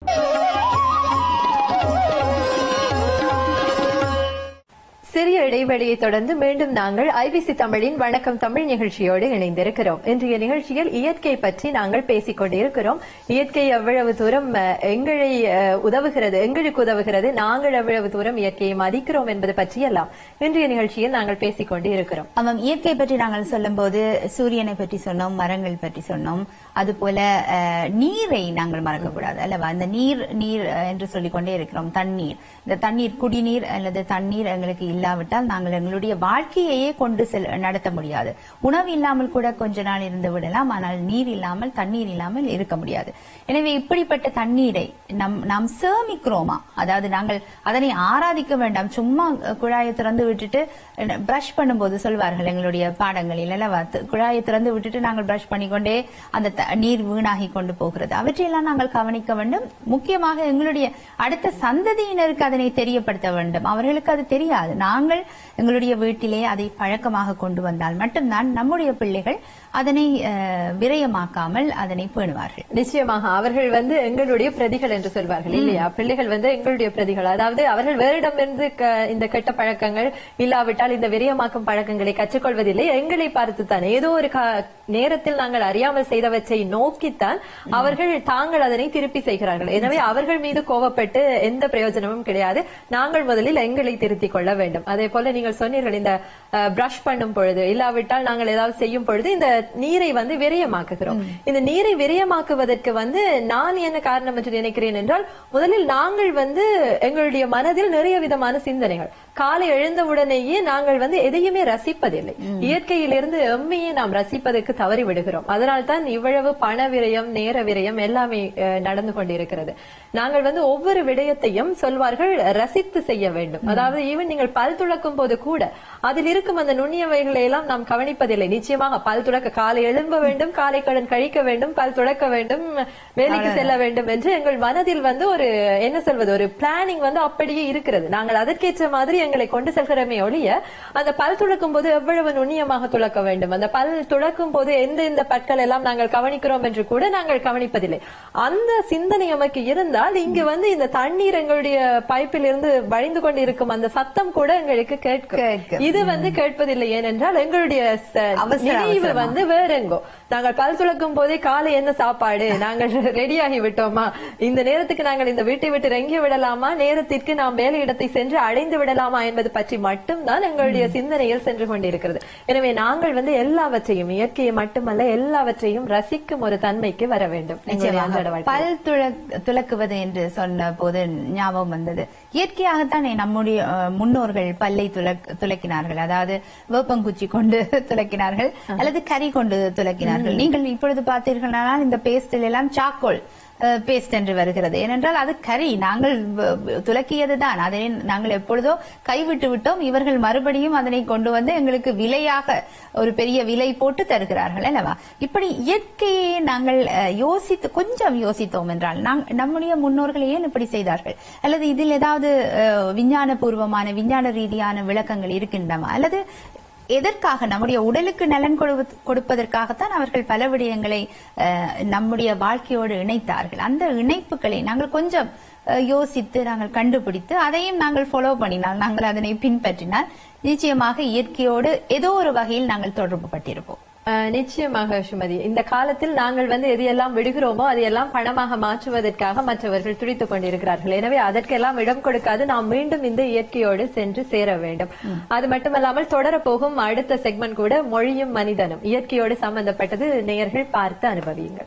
சிறிய இடைவெளியை தொடர்ந்து மீண்டும் நாங்கள் ஐபிசி தமிழின் வணக்கம் தமிழ் நிகழ்ச்சியோடு இணைந்திருக்கிறோம் இன்றைய நிகழ்ச்சியில் இயற்கை பற்றி நாங்கள் பேசிக் கொண்டிருக்கிறோம் இயற்கை எவ்வளவு தூரம் அஹ், எங்களை அஹ், உதவுகிறது எங்களுக்கு உதவுகிறது நாங்கள் எவ்வளவு தூரம் இயற்கையை மதிக்கிறோம் என்பது பற்றியெல்லாம் இன்றைய நிகழ்ச்சியில் நாங்கள் பேசிக் கொண்டு இருக்கிறோம் ஆமாம் இயற்கை பற்றி நாங்கள் சொல்லும்போது சூரியனை பற்றி சொன்னோம் மரங்கள் பற்றி சொன்னோம் அதுபோல அஹ், நீரை நாங்கள் மறக்கக்கூடாது அல்லவா அந்த நீர் நீர் அஹ், என்று சொல்லிக் கொண்டே இருக்கிறோம் தண்ணீர் இந்த தண்ணீர் குடிநீர் அல்லது தண்ணீர் எங்களுக்கு இல்லாவிட்டால் நாங்கள் எங்களுடைய வாழ்க்கையையே கொண்டு செல் நடத்த முடியாது உணவு இல்லாமல் கூட கொஞ்ச நாள் இருந்து விடலாம் ஆனால் நீர் இல்லாமல் தண்ணீர் இல்லாமல் இருக்க முடியாது எனவே இப்படிப்பட்ட தண்ணீரை நம் நாம் சேமிக்கிறோமா அதாவது நாங்கள் அதனை ஆராதிக்க வேண்டாம் சும்மா குழாயை திறந்து விட்டுட்டு பிரஷ் பண்ணும்போது சொல்வார்கள் எங்களுடைய பாடங்களில் அல்லவா த- குழாயை திறந்து விட்டுட்டு நாங்கள் பிரஷ் பண்ணிக்கொண்டே அந்த த- நீர் வீணாகி கொண்டு போகிறது அவற்றையெல்லாம் நாங்கள் கவனிக்க வேண்டும் முக்கியமாக எங்களுடைய அடுத்த சந்ததியினருக்கு அதனை தெரியப்படுத்த வேண்டும் அவர்களுக்கு அது தெரியாது நாங்கள் எங்களுடைய வீட்டிலே அதை பழக்கமாக கொண்டு வந்தால் மட்டும்தான் நம்முடைய பிள்ளைகள் அதனை அஹ், விரயமாக்காமல் அதனை பேணுவார்கள் நிச்சயமாக அவர்கள் வந்து எங்களுடைய பிரதிகள் என்று சொல்வார்கள் இல்லையா பிள்ளைகள் வந்து எங்களுடைய பிரதிகள் அதாவது அவர்கள் வேறிடமிருந்து க- இந்த கெட்ட பழக்கங்கள் இல்லாவிட்டால் இந்த விரயமாக்கும் பழக்கங்களை கற்றுக்கொள்வதில்லை எங்களை பார்த்துத்தான் ஏதோ ஒரு கா- நேரத்தில் நாங்கள் அறியாமல் செய்தவற்றை நோக்கித்தான் அவர்கள் தாங்கள் அதனை திருப்பி செய்கிறார்கள் எனவே அவர்கள் மீது கோவப்பட்டு எந்த பிரயோஜனமும் கிடையாது நாங்கள் முதலில் எங்களை திருத்திக் கொள்ள வேண்டும் அதே போல நீங்கள் சொன்னீர்கள் இந்த பிரஷ் பண்ணும் பொழுது இல்லாவிட்டால் நாங்கள் ஏதாவது செய்யும் பொழுது இந்த நீரை வந்து விரயமாக்குகிறோம் இந்த நீரை விரயமாக்குவதற்கு வந்து நான் என்ன காரணம் என்று நினைக்கிறேன் என்றால் முதலில் நாங்கள் வந்து எங்களுடைய மனதில் நிறைய விதமான சிந்தனைகள் காலை எழுந்தவுடனேயே நாங்கள் வந்து எதையுமே ரசிப்பதில்லை இயற்கையிலிருந்து எம்மையை நாம் ரசிப்பதற்கு தவறி விடுகிறோம் அதனால்தான் இவ்வளவு பண விரயம் நேர விரயம் எல்லாமே அஹ், நடந்து கொண்டிருக்கிறது நாங்கள் வந்து ஒவ்வொரு விடயத்தையும் சொல்வார்கள் ரசித்து செய்ய வேண்டும் அதாவது ஈவன் நீங்கள் பல் துளக்கும் போது கூட அதில் இருக்கும் அந்த நுண்ணியவைகளை எல்லாம் நாம் கவனிப்பதில்லை நிச்சயமாக பல் துளக்க காலை எழும்ப வேண்டும் காலை கடன் கழிக்க வேண்டும் பல் துளக்க வேண்டும் வேலைக்கு செல்ல வேண்டும் என்று எங்கள் மனதில் வந்து ஒரு என்ன சொல்வது ஒரு பிளானிங் வந்து அப்படியே இருக்கிறது நாங்கள் அதற்கேற்ற மாதிரி எங்களை கொண்டு செல்கிறோமே ஒழிய அந்த பல் துளக்கும் போது எவ்வளவு நுண்ணியமாக துளக்க வேண்டும் அந்த பல் துளக்கும் போது எந்த எந்த பற்கள் எல்லாம் நாங்கள் கவனிக்கிறோம் என்று கூட நாங்கள் கவனிப்பதில்லை அந்த சிந்தனை நமக்கு இருந்தால் இங்கு வந்து இந்த தண்ணீர் எங்களுடைய பைப்பில் இருந்து வழிந்து கொண்டிருக்கும் அந்த சத்தம் கூட எங்களுக்கு கேட்கும் கேட்கும். இது வந்து கேட்பதில்லை ஏனென்றால் எங்களுடைய ச- அவசர நினைவு அவசரமா. வந்து வேற எங்கோ நாங்கள் பல் துளக்கும் போதே காலை என்ன சாப்பாடு நாங்கள் ரெடி ஆகி விட்டோமா இந்த நேரத்துக்கு நாங்கள் இந்த வீட்டை விட்டு இறங்கி விடலாமா நேரத்திற்கு நாம் வேலையிடத்தை சென்று அடைந்து விடலாமா என்பது பற்றி மட்டும்தான் எங்களுடைய சிந்தனையில் சென்று கொண்டிருக்கிறது எனவே நாங்கள் வந்து எல்லாவற்றையும் இயற்கையை மட்டுமல்ல எல்லாவற்றையும் ரசிக்கும் ஒரு தன்மைக்கு வர வேண்டும் எங்களுடைய அன்றாட நிச்சயமாக வாழ்க்கையில். பல் துளக்- துலக்குவது என்று சொன்ன போது ஞாபகம் வந்தது இயற்கையாகத்தான் நம்முடைய அஹ், முன்னோர்கள் பல்லை துலக் துலக்கினார்கள் அதாவது வேப்பங்குச்சி கொண்டு துலக்கினார்கள் அல்லது கறி கொண்டு துலக்கினார்கள் நீங்கள் இப்பொழுது பார்த்தீர்களானால் இந்த பேஸ்டில் எல்லாம் சாக்கோல் பேஸ்ட் என்று வருகிறது ஏனென்றால் அது கறி நாங்கள் வ- வ- துலக்கியதுதான் அதை நாங்கள் எப்பொழுதோ கைவிட்டு விட்டோம் இவர்கள் மறுபடியும் அதனை கொண்டு வந்து எங்களுக்கு விலையாக ஒரு பெரிய விலை போட்டு தருகிறார்கள் அல்லவா இப்படி இயற்கையை நாங்கள் அஹ், யோசித்து கொஞ்சம் யோசித்தோம் என்றால் நாங்- நம்முடைய முன்னோர்கள் ஏன் இப்படி செய்தார்கள் அல்லது இதில் ஏதாவது அஹ், விஞ்ஞான பூர்வமான விஞ்ஞான ரீதியான விளக்கங்கள் இருக்கின்றன அல்லது எதற்காக நம்முடைய உடலுக்கு நலன் கொடுப்ப- கொடுப்பதற்காகத்தான் அவர்கள் பல விடயங்களை அஹ், நம்முடைய வாழ்க்கையோடு இணைத்தார்கள் அந்த இணைப்புகளை நாங்கள் கொஞ்சம் அஹ், யோசித்து நாங்கள் கண்டுபிடித்து அதையும் நாங்கள் ஃபாலோ பண்ணினால் நாங்கள் அதனை பின்பற்றினால் நிச்சயமாக இயற்கையோடு ஏதோ ஒரு வகையில் நாங்கள் தொடர்பு பட்டிருப்போம் அஹ் நிச்சயமாக சுமதி இந்த காலத்தில் நாங்கள் வந்து எதையெல்லாம் விடுகிறோமோ அதையெல்லாம் பணமாக மாற்றுவதற்காக மற்றவர்கள் துடித்துக் கொண்டிருக்கிறார்கள் எனவே அதற்கெல்லாம் இடம் கொடுக்காது நாம் மீண்டும் இந்த இயற்கையோடு சென்று சேர வேண்டும் அது மட்டுமல்லாமல் தொடரப்போகும் அடுத்த செக்மெண்ட் கூட மொழியும் மனிதனும் இயற்கையோடு சம்பந்தப்பட்டது நேயர்கள் பார்த்து அனுபவியுங்கள்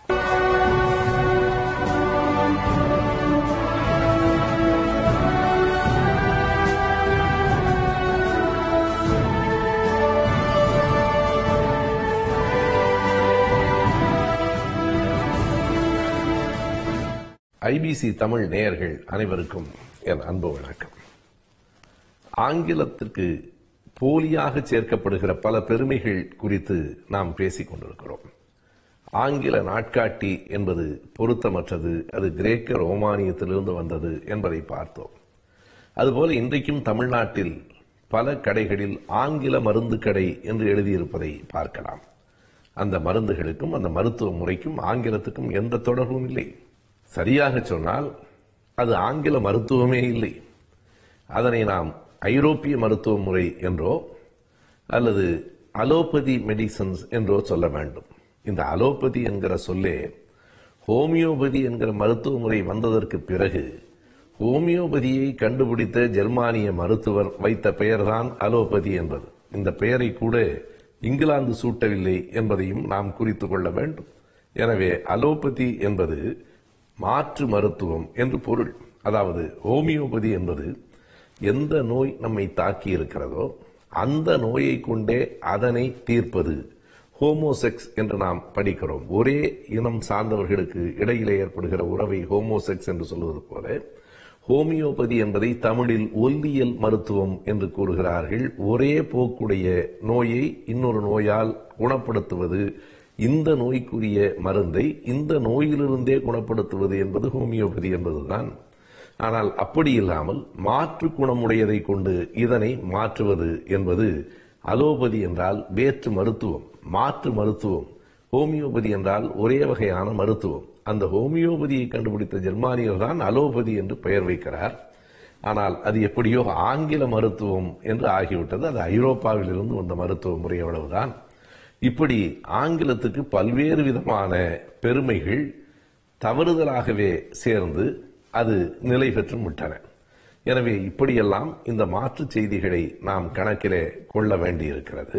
ஐபிசி தமிழ் நேயர்கள் அனைவருக்கும் என் அன்பு வணக்கம் ஆங்கிலத்திற்கு போலியாக சேர்க்கப்படுகிற பல பெருமைகள் குறித்து நாம் பேசிக் கொண்டிருக்கிறோம் ஆங்கில நாட்காட்டி என்பது பொருத்தமற்றது அது கிரேக்க ரோமானியத்திலிருந்து வந்தது என்பதை பார்த்தோம் அதுபோல இன்றைக்கும் தமிழ்நாட்டில் பல கடைகளில் ஆங்கில மருந்து கடை என்று எழுதியிருப்பதை பார்க்கலாம் அந்த மருந்துகளுக்கும் அந்த மருத்துவ முறைக்கும் ஆங்கிலத்துக்கும் எந்த தொடர்பும் இல்லை சரியாக சொன்னால் அது ஆங்கில மருத்துவமே இல்லை அதனை நாம் ஐரோப்பிய மருத்துவ முறை என்றோ அல்லது அலோபதி மெடிசன்ஸ் என்றோ சொல்ல வேண்டும் இந்த அலோபதி என்கிற சொல்லே ஹோமியோபதி என்கிற மருத்துவ முறை வந்ததற்கு பிறகு ஹோமியோபதியை கண்டுபிடித்த ஜெர்மானிய மருத்துவர் வைத்த பெயர்தான் அலோபதி என்பது இந்த பெயரை கூட இங்கிலாந்து சூட்டவில்லை என்பதையும் நாம் குறித்துக் கொள்ள வேண்டும் எனவே அலோபதி என்பது மாற்று மருத்துவம் என்று பொருள் அதாவது ஹோமியோபதி என்பது எந்த நோய் நம்மை தாக்கி இருக்கிறதோ அந்த நோயை கொண்டே அதனை தீர்ப்பது ஹோமோசெக்ஸ் என்று நாம் படிக்கிறோம் ஒரே இனம் சார்ந்தவர்களுக்கு இடையிலே ஏற்படுகிற உறவை ஹோமோசெக்ஸ் என்று சொல்வது போல ஹோமியோபதி என்பதை தமிழில் ஒல்லியல் மருத்துவம் என்று கூறுகிறார்கள் ஒரே போக்குடைய நோயை இன்னொரு நோயால் குணப்படுத்துவது இந்த நோய்க்குரிய மருந்தை இந்த நோயிலிருந்தே குணப்படுத்துவது என்பது ஹோமியோபதி என்பதுதான் ஆனால் அப்படி இல்லாமல் மாற்று குணமுடையதை கொண்டு இதனை மாற்றுவது என்பது அலோபதி என்றால் வேற்று மருத்துவம் மாற்று மருத்துவம் ஹோமியோபதி என்றால் ஒரே வகையான மருத்துவம் அந்த ஹோமியோபதியை கண்டுபிடித்த ஜெர்மானியர் தான் அலோபதி என்று பெயர் வைக்கிறார் ஆனால் அது எப்படியோ ஆங்கில மருத்துவம் என்று ஆகிவிட்டது அது ஐரோப்பாவில் இருந்து வந்த மருத்துவ முறை அவ்வளவுதான் இப்படி ஆங்கிலத்துக்கு பல்வேறு விதமான பெருமைகள் தவறுதலாகவே சேர்ந்து அது நிலை பெற்றும் விட்டன எனவே இப்படியெல்லாம் இந்த மாற்றுச் செய்திகளை நாம் கணக்கிலே கொள்ள வேண்டியிருக்கிறது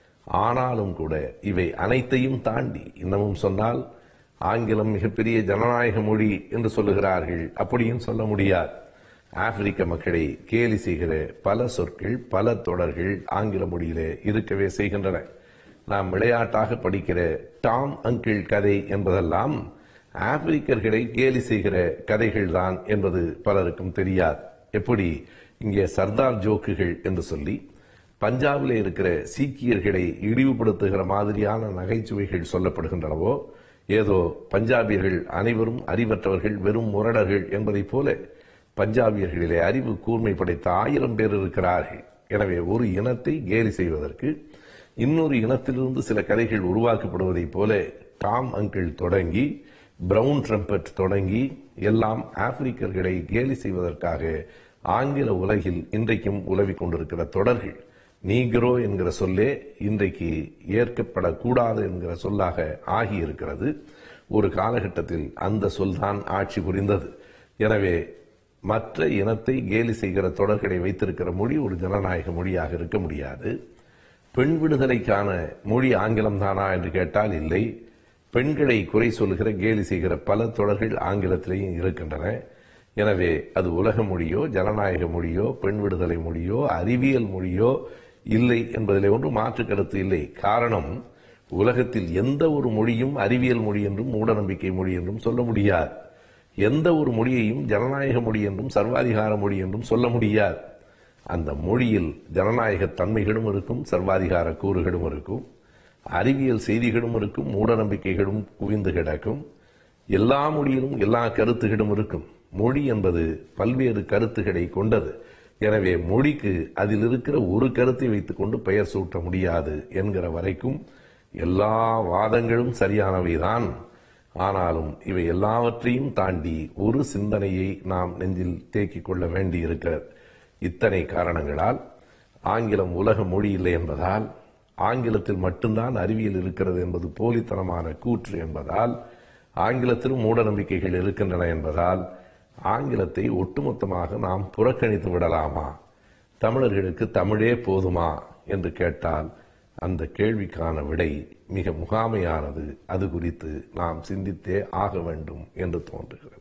ஆனாலும் கூட இவை அனைத்தையும் தாண்டி இன்னமும் சொன்னால் ஆங்கிலம் மிகப்பெரிய ஜனநாயக மொழி என்று சொல்லுகிறார்கள் அப்படியும் சொல்ல முடியாது ஆப்பிரிக்க மக்களை கேலி செய்கிற பல சொற்கள் பல தொடர்கள் ஆங்கில மொழியிலே இருக்கவே செய்கின்றன நாம் விளையாட்டாக படிக்கிற டாம் அங்கிள் கதை என்பதெல்லாம் ஆப்பிரிக்கர்களை கேலி செய்கிற கதைகள் தான் என்பது பலருக்கும் தெரியாது எப்படி இங்கே சர்தார் ஜோக்குகள் என்று சொல்லி பஞ்சாபில் இருக்கிற சீக்கியர்களை இழிவுபடுத்துகிற மாதிரியான நகைச்சுவைகள் சொல்லப்படுகின்றனவோ ஏதோ பஞ்சாபியர்கள் அனைவரும் அறிவற்றவர்கள் வெறும் முரடர்கள் என்பதைப் போல பஞ்சாபியர்களிலே அறிவு கூர்மை படைத்த ஆயிரம் பேர் இருக்கிறார்கள் எனவே ஒரு இனத்தை கேலி செய்வதற்கு இன்னொரு இனத்திலிருந்து சில கதைகள் உருவாக்கப்படுவதைப் போல டாம் அங்கிள் தொடங்கி பிரவுன் ட்ரம்பட் தொடங்கி எல்லாம் ஆப்பிரிக்கர்களை கேலி செய்வதற்காக ஆங்கில உலகில் இன்றைக்கும் உலவிக் கொண்டிருக்கிற தொடர்கள் நீக்ரோ என்கிற சொல்லே இன்றைக்கு ஏற்கப்படக்கூடாது என்கிற சொல்லாக ஆகியிருக்கிறது ஒரு காலகட்டத்தில் அந்த சொல்தான் ஆட்சி புரிந்தது எனவே மற்ற இனத்தை கேலி செய்கிற தொடர்களை வைத்திருக்கிற மொழி ஒரு ஜனநாயக மொழியாக இருக்க முடியாது பெண் விடுதலைக்கான மொழி ஆங்கிலம் தானா என்று கேட்டால் இல்லை பெண்களை குறை சொல்லுகிற கேலி செய்கிற பல தொடர்கள் ஆங்கிலத்திலேயும் இருக்கின்றன எனவே அது உலக மொழியோ ஜனநாயக மொழியோ பெண் விடுதலை மொழியோ அறிவியல் மொழியோ இல்லை என்பதிலே ஒன்று மாற்று கருத்து இல்லை காரணம் உலகத்தில் எந்த ஒரு மொழியும் அறிவியல் மொழி என்றும் மூடநம்பிக்கை மொழி என்றும் சொல்ல முடியாது எந்த ஒரு மொழியையும் ஜனநாயக மொழி என்றும் சர்வாதிகார மொழி என்றும் சொல்ல முடியாது அந்த மொழியில் ஜனநாயக தன்மைகளும் இருக்கும் சர்வாதிகார கூறுகளும் இருக்கும் அறிவியல் செய்திகளும் இருக்கும் மூட நம்பிக்கைகளும் குவிந்து கிடக்கும் எல்லா மொழியிலும் எல்லா கருத்துகளும் இருக்கும் மொழி என்பது பல்வேறு கருத்துக்களை கொண்டது எனவே மொழிக்கு அதில் இருக்கிற ஒரு கருத்தை வைத்துக்கொண்டு பெயர் சூட்ட முடியாது என்கிற வரைக்கும் எல்லா வாதங்களும் சரியானவைதான் ஆனாலும் இவை எல்லாவற்றையும் தாண்டி ஒரு சிந்தனையை நாம் நெஞ்சில் தேக்கிக் கொள்ள வேண்டியிருக்கிறது இத்தனை காரணங்களால் ஆங்கிலம் உலக மொழி இல்லை என்பதால் ஆங்கிலத்தில் மட்டும்தான் அறிவியல் இருக்கிறது என்பது போலித்தனமான கூற்று என்பதால் ஆங்கிலத்திலும் மூட நம்பிக்கைகள் இருக்கின்றன என்பதால் ஆங்கிலத்தை ஒட்டுமொத்தமாக நாம் புறக்கணித்து விடலாமா தமிழர்களுக்கு தமிழே போதுமா என்று கேட்டால் அந்த கேள்விக்கான விடை மிக முகாமையானது அது குறித்து நாம் சிந்தித்தே ஆக வேண்டும் என்று தோன்றுகிறது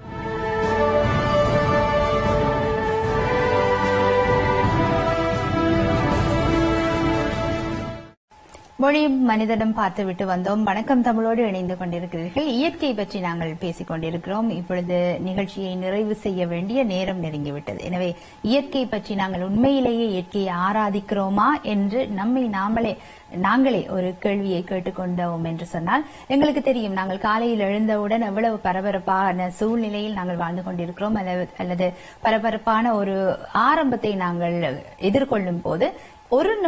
மொழி மனிதனம் பார்த்துவிட்டு வந்தோம் வணக்கம் தமிழோடு இணைந்து கொண்டிருக்கிறீர்கள் இயற்கை பற்றி நாங்கள் பேசிக் கொண்டிருக்கிறோம் இப்பொழுது நிகழ்ச்சியை நிறைவு செய்ய வேண்டிய நேரம் நெருங்கிவிட்டது எனவே இயற்கை பற்றி நாங்கள் உண்மையிலேயே இயற்கையை ஆராதிக்கிறோமா என்று நம்மை நாமளே நாங்களே ஒரு கேள்வியை கேட்டுக்கொண்டோம் என்று சொன்னால் எங்களுக்கு தெரியும் நாங்கள் காலையில் எழுந்தவுடன் எவ்வளவு பரபரப்பான சூழ்நிலையில் நாங்கள் வாழ்ந்து கொண்டிருக்கிறோம் அல்லது- அல்லது பரபரப்பான ஒரு ஆரம்பத்தை நாங்கள் எதிர்கொள்ளும் போது ஒரு நிமிடம்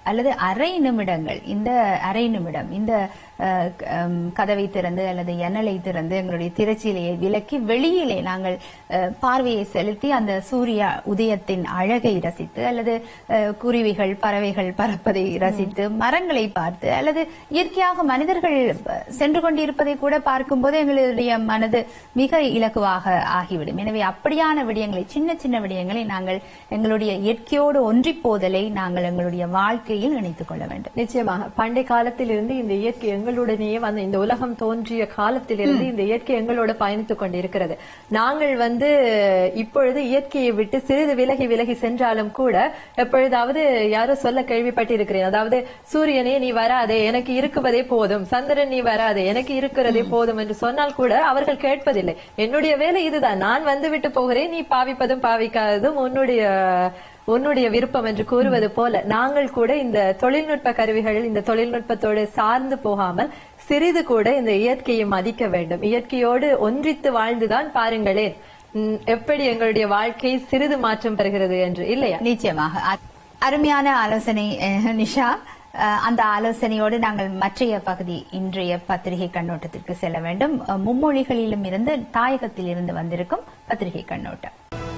அல்லது அரை நிமிடங்கள் இந்த அரை நிமிடம் இந்த அஹ், க- ஹம், கதவை திறந்து அல்லது எண்ணலை திறந்து எங்களுடைய திரைச்சீலையை விலக்கி வெளியிலே நாங்கள் அஹ், பார்வையை செலுத்தி அந்த சூரிய உதயத்தின் அழகை ரசித்து அல்லது அஹ், குருவிகள் பறவைகள் பறப்பதை ரசித்து மரங்களை பார்த்து அல்லது இயற்கையாக மனிதர்கள் அஹ், சென்று கொண்டிருப்பதை கூட பார்க்கும்போது எங்களுடைய மனது மிக இலகுவாக ஆகிவிடும் எனவே அப்படியான விடயங்களை சின்ன சின்ன விடயங்களை நாங்கள் எங்களுடைய இயற்கையோடு ஒன்றிப் போதலை நாங்கள் எங்களுடைய வாழ்க்கையில் இணைத்துக் கொள்ள வேண்டும் நிச்சயமாக பண்டை காலத்திலிருந்து இந்த இயற்கை எங்களுடனேயே வந்து இந்த உலகம் தோன்றிய காலத்திலிருந்து இந்த இயற்கை எங்களோட பயணித்துக் கொண்டிருக்கிறது நாங்கள் வந்து இப்பொழுது இயற்கையை விட்டு சிறிது விலகி விலகி சென்றாலும் கூட எப்பொழுதாவது யாரோ சொல்ல கேள்விப்பட்டிருக்கிறேன் அதாவது சூரியனே நீ வராதே எனக்கு இருக்குவதே போதும் சந்திரன் நீ வராதே எனக்கு இருக்கிறதே போதும் என்று சொன்னால் கூட அவர்கள் கேட்பதில்லை என்னுடைய வேலை இதுதான் நான் வந்து விட்டு போகிறேன் நீ பாவிப்பதும் பாவிக்காததும் உன்னுடைய உன்னுடைய விருப்பம் என்று கூறுவது போல நாங்கள் கூட இந்த தொழில்நுட்ப கருவிகள் இந்த தொழில்நுட்பத்தோடு சார்ந்து போகாமல் சிறிது கூட இந்த இயற்கையை மதிக்க வேண்டும் இயற்கையோடு ஒன்றித்து வாழ்ந்துதான் பாருங்களேன் ம், எப்படி எங்களுடைய வாழ்க்கை சிறிது மாற்றம் பெறுகிறது என்று இல்லையா நிச்சயமாக அ- அருமையான ஆலோசனை அஹ், நிஷா அஹ், அந்த ஆலோசனையோடு நாங்கள் மற்றைய பகுதி இன்றைய பத்திரிகை கண்ணோட்டத்திற்கு செல்ல வேண்டும் அஹ், மும்மொழிகளிலும் இருந்து தாயகத்தில் இருந்து வந்திருக்கும் பத்திரிகை கண்ணோட்டம்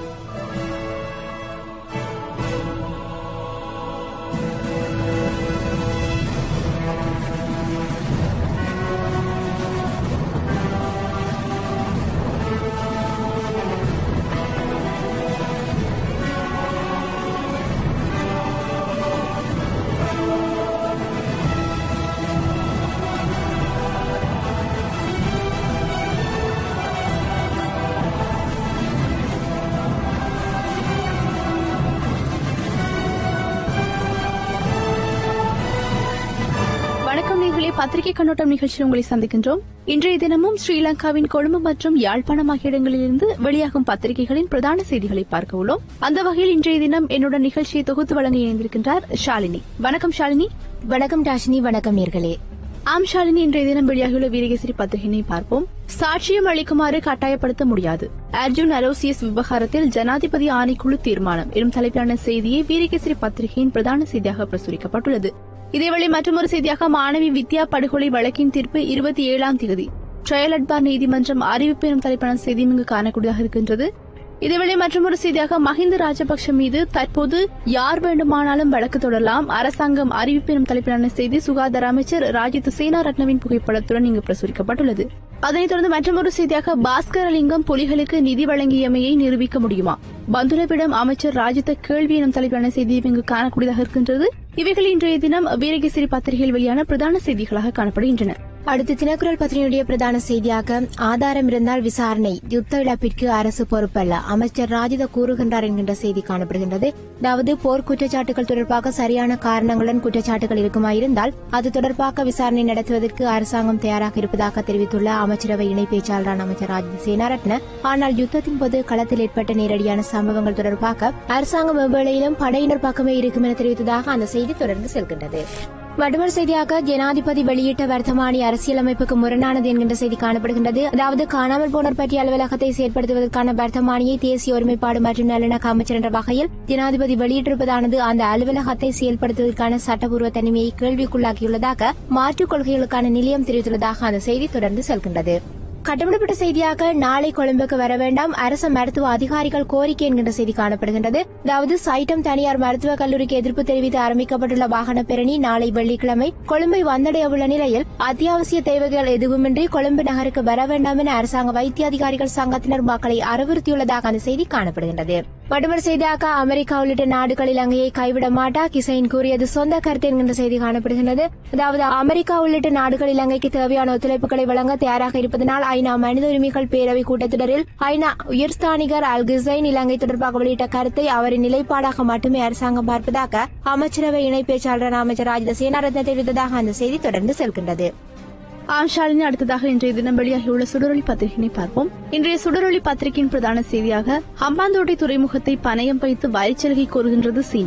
வணக்கம் நேர்களே பத்திரிகை கண்ணோட்டம் நிகழ்ச்சியில் உங்களை சந்திக்கின்றோம் இன்றைய தினமும் ஸ்ரீலங்காவின் கொழும்பு மற்றும் யாழ்ப்பாணம் ஆகிய இடங்களிலிருந்து வெளியாகும் பத்திரிகைகளின் பிரதான செய்திகளை பார்க்க உள்ளோம் அந்த வகையில் இன்றைய தினம் என்னுடன் நிகழ்ச்சியை தொகுத்து வழங்க இணைந்திருக்கின்றார் ஷாலினி வணக்கம் ஷாலினி வணக்கம் டாஷினி வணக்கம் நேர்களே ஆம் ஷாலினி இன்றைய தினம் வெளியாகியுள்ள வீரகேசரி பத்திரிகையினை பார்ப்போம் சாட்சியம் அளிக்குமாறு கட்டாயப்படுத்த முடியாது அர்ஜுன் அரோசியஸ் விவகாரத்தில் ஜனாதிபதி ஆணைக்குழு தீர்மானம் எனும் தலைப்பிலான செய்தியை வீரகேசரி பத்திரிகையின் பிரதான செய்தியாக பிரசுரிக்கப்பட்டுள்ளது இதேவேளை மற்றொரு செய்தியாக மாணவி வித்யா படுகொலை வழக்கின் தீர்ப்பு இருபத்தி ஏழாம் தேதி ட்ரையல் அட்பார் நீதிமன்றம் அறிவிப்பு எனும் தலைப்பிலான செய்தியும் இங்கு காணக்கூடியதாக இருக்கின்றது இதேவேளை மற்றொரு செய்தியாக மஹிந்த ராஜபக்ஷ மீது தற்போது யார் வேண்டுமானாலும் வழக்கு தொடரலாம் அரசாங்கம் அறிவிப்பு எனும் தலைப்பிலான செய்தி சுகாதார அமைச்சர் ராஜித் சேனாரட்னவின் புகைப்படத்துடன் இங்கு பிரசுரிக்கப்பட்டுள்ளது அதனைத் தொடர்ந்து மற்றொரு செய்தியாக பாஸ்கரலிங்கம் புலிகளுக்கு நிதி வழங்கியமையை நிரூபிக்க முடியுமா பந்துலவிடம் அமைச்சர் ராஜித்த கேள்வி எனும் தலைப்பிலான செய்தியும் இங்கு காணக்கூடியதாக இருக்கின்றது இவைகள் இன்றைய தினம் வீரகேசரி பத்திரிகையில் வெளியான பிரதான செய்திகளாக காணப்படுகின்றன அடுத்து தினக்குரல் பத்திரிகையுடைய பிரதான செய்தியாக ஆதாரம் இருந்தால் விசாரணை யுத்த இழப்பிற்கு அரசு பொறுப்பல்ல அமைச்சர் ராஜித கூறுகின்றார் என்கின்ற செய்தி காணப்படுகின்றது அதாவது போர் குற்றச்சாட்டுகள் தொடர்பாக சரியான காரணங்களுடன் குற்றச்சாட்டுகள் இருக்குமாயிருந்தால் அது தொடர்பாக விசாரணை நடத்துவதற்கு அரசாங்கம் தயாராக இருப்பதாக தெரிவித்துள்ள அமைச்சரவை இணை பேச்சாளரான அமைச்சர் ராஜித சேனாரட்ன ஆனால் யுத்தத்தின் போது களத்தில் ஏற்பட்ட நேரடியான சம்பவங்கள் தொடர்பாக அரசாங்கம் எவ்வேளையிலும் படையினர் பக்கமே இருக்கும் என தெரிவித்ததாக அந்த செய்தி தொடர்ந்து செல்கின்றது மற்றொரு செய்தியாக ஜனாதிபதி வெளியிட்ட வர்த்தமானி அரசியலமைப்புக்கு முரணானது என்கின்ற செய்தி காணப்படுகின்றது அதாவது காணாமல் போனோர் பற்றிய அலுவலகத்தை செயற்படுத்துவதற்கான வர்த்தமானியை தேசிய ஒருமைப்பாடு மற்றும் நல்லிணக்க அமைச்சர் என்ற வகையில் ஜனாதிபதி வெளியிட்டிருப்பதானது அந்த அலுவலகத்தை செயல்படுத்துவதற்கான சட்டப்பூர்வ தனிமையை கேள்விக்குள்ளாக்கியுள்ளதாக மாற்றுக் கொள்கைகளுக்கான நிலையம் தெரிவித்துள்ளதாக அந்த செய்தி தொடர்ந்து செல்கின்றது கட்டமிடப்பட்ட செய்தியாக நாளை கொழும்புக்கு வர வேண்டாம் அரசு மருத்துவ அதிகாரிகள் கோரிக்கை என்கின்ற செய்தி காணப்படுகின்றது அதாவது சைட்டம் தனியார் மருத்துவக் கல்லூரிக்கு எதிர்ப்பு தெரிவித்து ஆரம்பிக்கப்பட்டுள்ள வாகன பேரணி நாளை வெள்ளிக்கிழமை கொழும்பை வந்தடைய உள்ள நிலையில் அத்தியாவசிய தேவைகள் எதுவுமின்றி கொழும்பு நகருக்கு வர வேண்டாம் என அரசாங்க வைத்திய அதிகாரிகள் சங்கத்தினர் மக்களை அறிவுறுத்தியுள்ளதாக அந்த செய்தி காணப்படுகின்றது மற்றொரு செய்தியாக அமெரிக்கா உள்ளிட்ட நாடுகள் இலங்கையை கைவிட மாட்டா கிசைன் கூறியது சொந்த கருத்து என்கின்ற செய்தி காணப்படுகின்றது அதாவது அமெரிக்கா உள்ளிட்ட நாடுகள் இலங்கைக்கு தேவையான ஒத்துழைப்புகளை வழங்க தயாராக இருப்பதனால் ஐநா மனித உரிமைகள் பேரவை கூட்டத்தொடரில் ஐநா உயர்ஸ்தானிகர் அல் கிசைன் இலங்கை தொடர்பாக வெளியிட்ட கருத்தை அவரின் நிலைப்பாடாக மட்டுமே அரசாங்கம் பார்ப்பதாக அமைச்சரவை இணை பேச்சாளர் அமைச்சர் ராஜித சேனாரத்ன தெரிவித்ததாக அந்த செய்தி தொடர்ந்து செல்கின்றது ஆம் ஷாலினி அடுத்ததாக இன்றைய தினம் வெளியாகியுள்ள சுடரொளி பத்திரிகையை பார்ப்போம் இன்றைய சுடரொளி பத்திரிகையின் பிரதான செய்தியாக ஹம்பாந்தோட்டை துறைமுகத்தை பணயம் வைத்து வரிச்சலுகை கோருகின்றது சீனா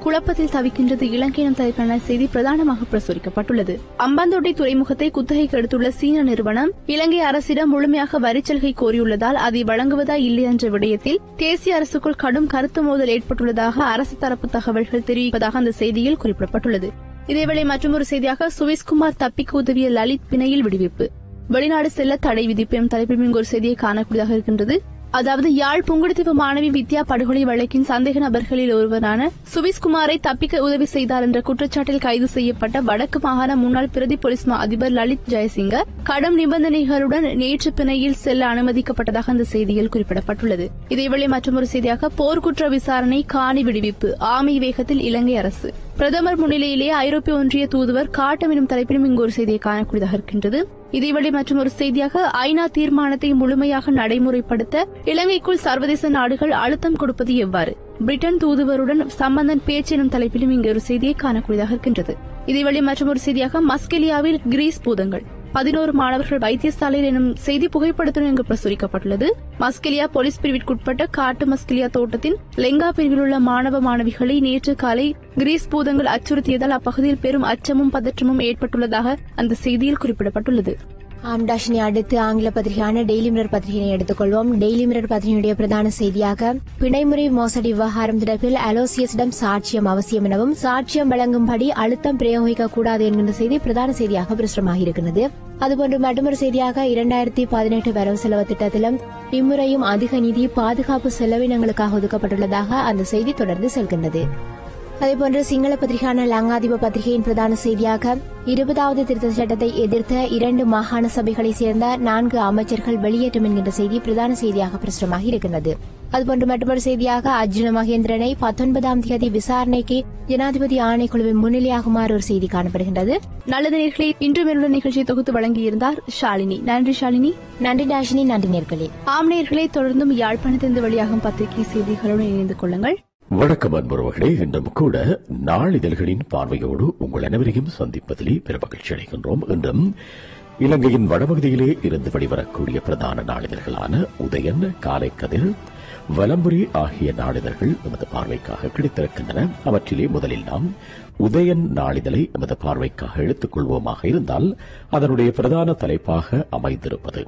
குழப்பத்தில் தவிக்கின்றது இலங்கை எனும் தலைப்பிலான செய்தி பிரதானமாக பிரசுரிக்கப்பட்டுள்ளது அம்பாந்தோட்டை துறைமுகத்தை குத்தகைக்கு எடுத்துள்ள சீன நிறுவனம் இலங்கை அரசிடம் முழுமையாக வரிச்சலுகை கோரியுள்ளதால் அதை வழங்குவதா இல்லை என்ற விடயத்தில் தேசிய அரசுக்குள் கடும் கருத்து மோதல் ஏற்பட்டுள்ளதாக அரசு தரப்பு தகவல்கள் தெரிவிப்பதாக அந்த செய்தியில் குறிப்பிடப்பட்டுள்ளது இதேவேளை மற்றொரு செய்தியாக சுவிஸ்குமார் தப்பிக்க உதவிய லலித் பிணையில் விடுவிப்பு வெளிநாடு செல்ல தடை விதிப்பு எனும் தலைப்பில் இங்கு ஒரு செய்தியை காணக்கூடியதாக இருக்கின்றது அதாவது யாழ் புங்குடுதீவு மாணவி வித்யா படுகொலை வழக்கின் சந்தேக நபர்களில் ஒருவரான சுவிஸ்குமாரை தப்பிக்க உதவி செய்தார் என்ற குற்றச்சாட்டில் கைது செய்யப்பட்ட வடக்கு மாகாண முன்னாள் பிரதி போலீஸ் மா அதிபர் லலித் ஜெயசிங்க கடும் நிபந்தனைகளுடன் நேற்று பிணையில் செல்ல அனுமதிக்கப்பட்டதாக அந்த செய்தியில் குறிப்பிடப்பட்டுள்ளது இதேவேளை மற்றொரு செய்தியாக போர்க்குற்ற விசாரணை காணி விடுவிப்பு ஆமை வேகத்தில் இலங்கை அரசு பிரதமர் முன்னிலையிலேயே ஐரோப்பிய ஒன்றிய தூதுவர் காட்டம் எனும் தலைப்பிலும் இங்கு ஒரு செய்தியை காணக்கூடியதாக இருக்கின்றது இதேவேளை மற்றும் ஒரு செய்தியாக ஐநா தீர்மானத்தை முழுமையாக நடைமுறைப்படுத்த இலங்கைக்குள் சர்வதேச நாடுகள் அழுத்தம் கொடுப்பது எவ்வாறு பிரிட்டன் தூதுவருடன் சம்பந்தன் பேச்சு எனும் தலைப்பிலும் இங்கு ஒரு செய்தியை காணக்கூடியதாக இருக்கின்றது இதேவேளை மற்றும் ஒரு செய்தியாக மஸ்கெலியாவில் கிரீஸ் பூதங்கள் பதினோரு மாணவர்கள் வைத்தியசாலையில் எனும் செய்தி புகைப்படத்துடன் இங்கு பிரசுரிக்கப்பட்டுள்ளது மஸ்கெலியா போலீஸ் பிரிவிற்குட்பட்ட காட்டு மஸ்கெலியா தோட்டத்தின் லெங்கா பிரிவில் உள்ள மாணவ மாணவிகளை நேற்று காலை கிரீஸ் பூதங்கள் அச்சுறுத்தியதால் அப்பகுதியில் பெரும் அச்சமும் பதற்றமும் ஏற்பட்டுள்ளதாக அந்த செய்தியில் குறிப்பிடப்பட்டுள்ளது ஆம் டாஷினி அடுத்து ஆங்கில பத்திரிகையான டெய்லி மிரர் பத்திரிகையை எடுத்துக்கொள்வோம் டெய்லி மிரர் பத்திரிகையுடைய பிரதான செய்தியாக பிணைமுறை மோசடி விவகாரம் தொடர்பில் அலோசியஸிடம் சாட்சியம் அவசியம் எனவும் சாட்சியம் வழங்கும்படி அழுத்தம் பிரயோகிக்க கூடாது என்கின்ற செய்தி பிரதான செய்தியாக பிரசுரமாக இருக்கிறது அதுபோன்று மற்றொரு செய்தியாக இரண்டாயிரத்தி பதினெட்டு வரவு செலவு திட்டத்திலும் இம்முறையும் அதிக நிதி பாதுகாப்பு செலவினங்களுக்காக ஒதுக்கப்பட்டுள்ளதாக அந்த செய்தி தொடர்ந்து செல்கின்றது அதேபோன்று சிங்கள பத்திரிகையான லங்காதிப பத்திரிகையின் பிரதான செய்தியாக இருபதாவது திருத்த சட்டத்தை எதிர்த்த இரண்டு மாகாண சபைகளைச் சேர்ந்த நான்கு அமைச்சர்கள் வெளியேற்றம் என்கின்ற செய்தி பிரதான செய்தியாக பிரசுரமாக இருக்கின்றது அதுபோன்று மற்றொரு செய்தியாக அர்ஜுன மகேந்திரனை பத்தொன்பதாம் தேதி விசாரணைக்கு ஜனாதிபதி ஆணைக்குழுவின் முன்னிலையாகுமாறு ஒரு செய்தி காணப்படுகின்றது நல்லது நேர்களை இன்று மேலுள்ள நிகழ்ச்சியை தொகுத்து வழங்கியிருந்தார் ஷாலினி நன்றி ஷாலினி நன்றி டாஷினி நன்றி நேர்களே ஆம் நேயர்களே தொடர்ந்தும் யாழ்ப்பாணத்திலிருந்து வெளியாகும் பத்திரிகை செய்திகளுடன் இணைந்து கொள்ளுங்கள் வணக்கம் அன்புறவர்களே இன்றும் கூட நாளிதழ்களின் பார்வையோடு உங்கள் அனைவரையும் சந்திப்பதிலே பெருமகிழ்ச்சி அடைகின்றோம் இன்றும் இலங்கையின் வடபகுதியிலே இருந்து வெளிவரக்கூடிய பிரதான நாளிதழ்களான உதயன் காலைக்கதிர் வலம்புரி ஆகிய நாளிதழ்கள் நமது பார்வைக்காக கிடைத்திருக்கின்றன அவற்றிலே முதலில் நாம் உதயன் நாளிதழை நமது பார்வைக்காக எடுத்துக் கொள்வோமாக இருந்தால் அதனுடைய பிரதான தலைப்பாக அமைந்திருப்பது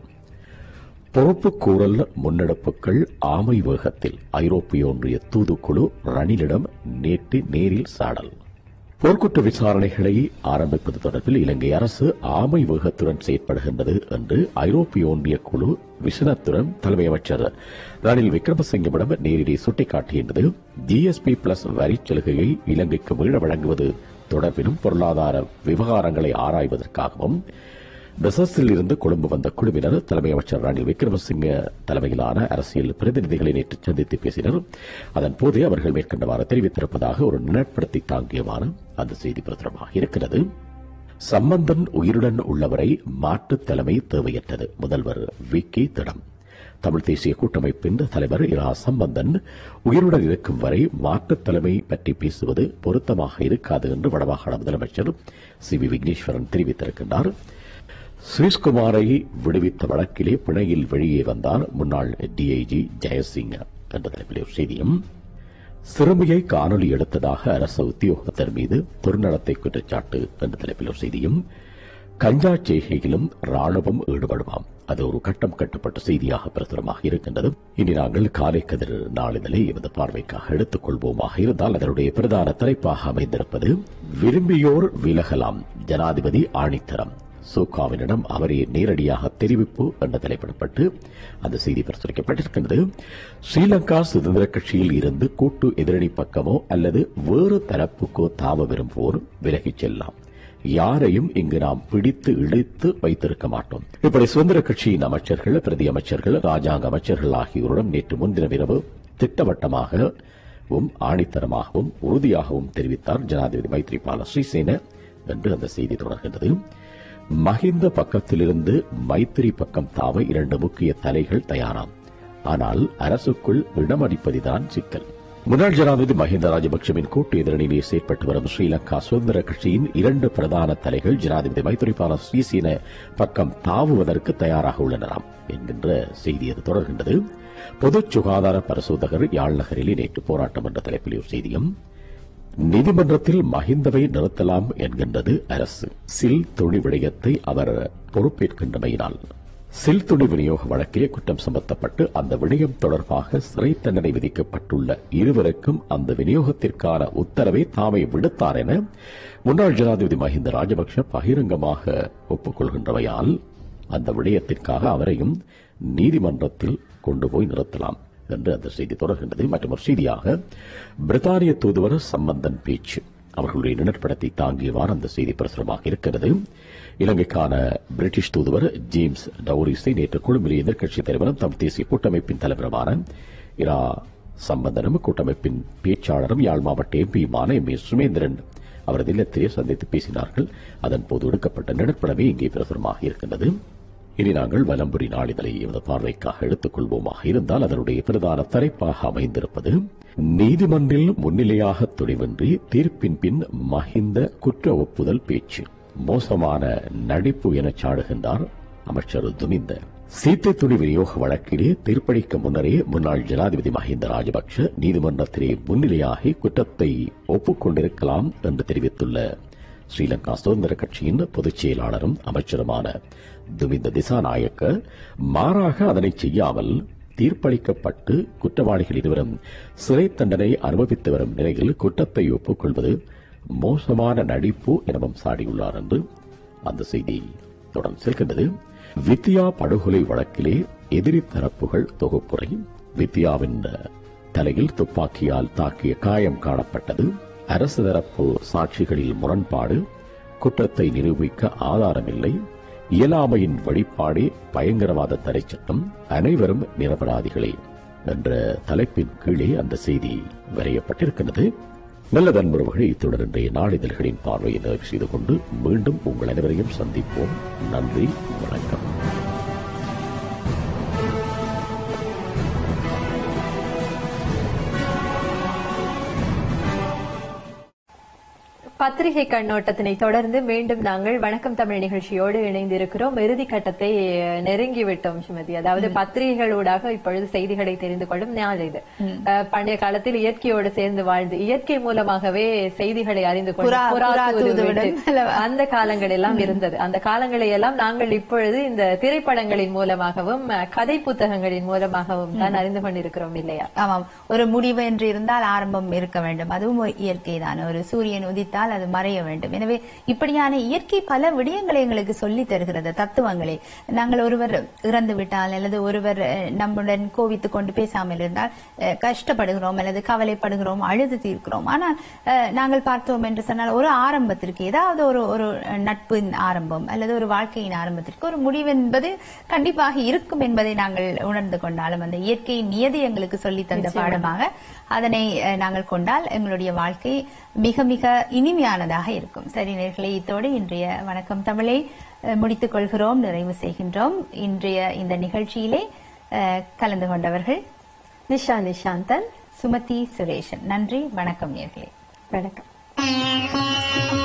பொறுப்புக்கூறல் முன்னெடுப்புகள் ஆமை வேகத்தில் ஐரோப்பிய ஒன்றிய தூதுக்குழு ரணிலிடம் நேற்று நேரில் சாடல் போர்க்குற்ற விசாரணைகளை ஆரம்பிப்பது தொடர்பில் இலங்கை அரசு ஆமை வேகத்துடன் செயற்படுகின்றது என்று ஐரோப்பிய ஒன்றிய குழு விசனத்துடன் தலைமை அமைச்சர் ரணில் விக்ரமசிங்கமிடம் நேரிலே சுட்டிக்காட்டியது ஜிஎஸ்பி பிளஸ் வரிச் சலுகையை இலங்கைக்கு மீள வழங்குவது தொடர்பிலும் பொருளாதார விவகாரங்களை ஆராய்வதற்காகவும் பெசஸில் இருந்து கொழும்பு வந்த குழுவினர் தலைமை அமைச்சர் ரணில் விக்ரமசிங்க தலைமையிலான அரசியல் பிரதிநிதிகளை நேற்று சந்தித்து பேசினர் அதன் போதே அவர்கள் மேற்கண்டவாறு தெரிவித்திருப்பதாக ஒரு நினைப்படுத்தி தாங்கியவாறு அந்த செய்தி பிரசுரமாக இருக்கிறது சம்பந்தன் உயிருடன் உள்ளவரை மாற்றுத் தலைமை தேவையற்றது முதல்வர் வி கே திடம் தமிழ் தேசிய கூட்டமைப்பின் தலைவர் இரா சம்பந்தன் உயிருடன் இருக்கும் வரை மாற்றுத் தலைமை பற்றி பேசுவது பொருத்தமாக இருக்காது என்று வடமாகாண முதலமைச்சர் சி வி விக்னேஸ்வரன் தெரிவித்திருக்கின்றார் சுவிஸ்குமாரை விடுவித்த வழக்கிலே பிணையில் வெளியே வந்தார் முன்னாள் டிஐஜி ஜெயசிங் என்ற தலைப்பிலே ஒரு செய்தியும் சிறுமியை காணொலி எடுத்ததாக அரசு உத்தியோகத்தர் மீது துர்நடத்தை குற்றச்சாட்டு என்ற தலைப்பில் ஒரு செய்தியும் கஞ்சா செய்கையிலும் ராணுவம் ஈடுபடுமாம் அது ஒரு கட்டம் கட்டப்பட்ட செய்தியாக பிரசுரமாக இருக்கின்றது இனி நாங்கள் காலை கதிர் நாளிதழை எமது பார்வைக்காக எடுத்துக் கொள்வோமாக இருந்தால் அதனுடைய பிரதான தலைப்பாக அமைந்திருப்பது விரும்பியோர் விலகலாம் ஜனாதிபதி ஆணித்தரம் சோகாவினிடம் அவரே நேரடியாக தெரிவிப்பு என்ற தலைப்பிடப்பட்டு அந்த செய்தி பிரசுரிக்கப்பட்டிருக்கின்றது ஸ்ரீலங்கா சுதந்திர கட்சியில் இருந்து கூட்டு எதிரணி பக்கமோ அல்லது வேறு தரப்புக்கோ தாவ விரும்புவோர் விலகிச் செல்லலாம் யாரையும் இங்கு நாம் பிடித்து இழுத்து வைத்திருக்க மாட்டோம் இப்படி சுதந்திர கட்சியின் அமைச்சர்கள் பிரதி அமைச்சர்கள் ராஜாங்க அமைச்சர்கள் ஆகியோரிடம் நேற்று முன்தினம் இரவு திட்டவட்டமாகவும் ஆணித்தரமாகவும் உறுதியாகவும் தெரிவித்தார் ஜனாதிபதி மைத்ரிபால ஸ்ரீசேன என்று அந்த செய்தி தொடர்கின்றது மஹிந்த பக்கத்திலிருந்து மைத்திரி பக்கம் தாவ இரண்டு முக்கிய தலைகள் தயாராம் ஆனால் அரசுக்குள் இடமடிப்பதுதான் சிக்கல் முன்னாள் ஜனாதிபதி மஹிந்த ராஜபக்சவின் கூட்டு எதிரணியிலே செயற்பட்டு வரும் ஸ்ரீலங்கா சுதந்திர கட்சியின் இரண்டு பிரதான தலைகள் ஜனாதிபதி மைத்திரிபால ஸ்ரீசேன பக்கம் தாவுவதற்கு தயாராக உள்ளனராம் என்கின்ற செய்தி அது தொடர்கின்றது பொது சுகாதார பரிசோதகர் யாழ் நகரிலே நேற்று போராட்டம் என்ற தலைப்பில் ஒரு செய்தியும் நீதிமன்றத்தில் மஹிந்தவை நிறுத்தலாம் என்கின்றது அரசு சில் துணி விடயத்தை அவர் பொறுப்பேற்கின்றமையினால் சில் துணி விநியோக வழக்கிலே குற்றம் சுமத்தப்பட்டு அந்த விடயம் தொடர்பாக சிறை தண்டனை விதிக்கப்பட்டுள்ள இருவருக்கும் அந்த விநியோகத்திற்கான உத்தரவை தாமே விடுத்தார் என முன்னாள் ஜனாதிபதி மஹிந்த ராஜபக்ஷ பகிரங்கமாக ஒப்புக்கொள்கின்றவையால் அந்த விடயத்திற்காக அவரையும் நீதிமன்றத்தில் கொண்டு போய் நிறுத்தலாம் என்று அந்த செய்தி தொடர்கின்றது மற்றும் ஒரு செய்தியாக பிரித்தானிய தூதுவர் சம்பந்தன் பேச்சு அவர்களுடைய நிழற்படத்தை தாங்கியவாறு அந்த செய்தி பிரசுரமாக இருக்கிறது இலங்கைக்கான பிரிட்டிஷ் தூதுவர் ஜேம்ஸ் டவுரிஸை நேற்று கொழும்பில் எதிர்க்கட்சித் தலைவரும் தம் தேசிய கூட்டமைப்பின் தலைவருமான இரா சம்பந்தனும் கூட்டமைப்பின் பேச்சாளரும் யாழ் மாவட்ட எம்பியுமான எம் ஏ சுமேந்திரன் அவரது இல்லத்திலே சந்தித்து பேசினார்கள் அதன் போது எடுக்கப்பட்ட நிழற்படமே இங்கே பிரசுரமாக இருக்கின்றது இனி நாங்கள் வலம்புரி நாளிதழை எமது பார்வைக்காக எடுத்துக் கொள்வோமாக இருந்தால் அதனுடைய பிரதான தலைப்பாக அமைந்திருப்பது நீதிமன்றில் முன்னிலையாக துணிவின்றி தீர்ப்பின் பின் மஹிந்த குற்ற ஒப்புதல் பேச்சு மோசமான நடிப்பு என சாடுகின்றார் அமைச்சர் துமிந்த சீத்தை துணி விநியோக வழக்கிலே தீர்ப்பளிக்க முன்னரே முன்னாள் ஜனாதிபதி மஹிந்த ராஜபக்ஷ நீதிமன்றத்திலே முன்னிலையாகி குற்றத்தை ஒப்புக்கொண்டிருக்கலாம் என்று தெரிவித்துள்ள ஸ்ரீலங்கா சுதந்திர கட்சியின் பொதுச் செயலாளரும் அமைச்சருமான துமிந்த திசாநாயக்க மாறாக அதனை செய்யாமல் தீர்ப்பளிக்கப்பட்டு குற்றவாளிகள் இருவரும் சிறை தண்டனை அனுபவித்து வரும் நிலையில் குற்றத்தை ஒப்புக்கொள்வது மோசமான நடிப்பு எனவும் சாடியுள்ளார் என்று அந்த செய்தி தொடர்ந்து செல்கின்றது வித்யா படுகொலை வழக்கிலே எதிரி தரப்புகள் தொகுப்புரை வித்யாவின் தலையில் துப்பாக்கியால் தாக்கிய காயம் காணப்பட்டது அரசு தரப்பு சாட்சிகளில் முரண்பாடு குற்றத்தை நிரூபிக்க ஆதாரமில்லை இயலாமையின் வழிபாடே பயங்கரவாத தடை சட்டம் அனைவரும் நிரபராதிகளே என்ற தலைப்பின் கீழே அந்த செய்தி வரையப்பட்டிருக்கிறது நல்ல நண்பர்களே இத்துடன் இன்றைய நாளிதழ்களின் பார்வையை நிறைவு செய்து கொண்டு மீண்டும் உங்கள் அனைவரையும் சந்திப்போம் நன்றி வணக்கம் பத்திரிகை கண்ணோட்டத்தினை தொடர்ந்து மீண்டும் நாங்கள் வணக்கம் தமிழ் நிகழ்ச்சியோடு இணைந்திருக்கிறோம் இறுதி கட்டத்தை நெருங்கிவிட்டோம் சுமதி அதாவது பத்திரிகைகளூடாக இப்பொழுது செய்திகளை தெரிந்து கொள்ளும் நாள் இது அஹ், பண்டைய காலத்தில் இயற்கையோடு சேர்ந்து வாழ்ந்து இயற்கை மூலமாகவே செய்திகளை அறிந்து கொண்டு புறா- புறா புறா தூது தூதுவிடும் விட்டு, அல்லவா? அந்த காலங்கள் எல்லாம் இருந்தது அந்த காலங்களை எல்லாம் நாங்கள் இப்பொழுது இந்த திரைப்படங்களின் மூலமாகவும் அஹ், கதை புத்தகங்களின் மூலமாகவும் தான் அறிந்து கொண்டிருக்கிறோம் இல்லையா ஆமாம் ஒரு முடிவு என்று இருந்தால் ஆரம்பம் இருக்க வேண்டும் அதுவும் ஒரு இயற்கைதான் ஒரு சூரியன் உதித்தால் அது மறைய வேண்டும் எனவே இப்படியான இயற்கை பல விடயங்களை எங்களுக்கு சொல்லித் தருகிறது தத்துவங்களை நாங்கள் ஒருவர் இறந்து விட்டால் அல்லது ஒருவர் அஹ், நம்முடன் கோவித்துக் கொண்டு பேசாமல் இருந்தால் அஹ், கஷ்டப்படுகிறோம் அல்லது கவலைப்படுகிறோம் அழுது தீர்க்கிறோம் ஆனால் அஹ், நாங்கள் பார்த்தோம் என்று சொன்னால் ஒரு ஆரம்பத்திற்கு ஏதாவது ஒரு ஒரு நட்பின் ஆரம்பம் அல்லது ஒரு வாழ்க்கையின் ஆரம்பத்திற்கு ஒரு முடிவு என்பது கண்டிப்பாக இருக்கும் என்பதை நாங்கள் உணர்ந்து கொண்டாலும் அந்த இயற்கையின் நியதி எங்களுக்கு சொல்லி தந்த பாடமாக அதனை அஹ், நாங்கள் கொண்டால் எங்களுடைய வாழ்க்கை மிக மிக இனிமையானதாக இருக்கும் சரி நேர்களே இத்தோடு இன்றைய வணக்கம் தமிழை அஹ், முடித்துக் கொள்கிறோம் நிறைவு செய்கின்றோம் இன்றைய இந்த நிகழ்ச்சியிலே அஹ், கலந்து கொண்டவர்கள் நிஷா நிஷாந்தன் சுமதி சுரேஷன் நன்றி வணக்கம் நேர்களே வணக்கம்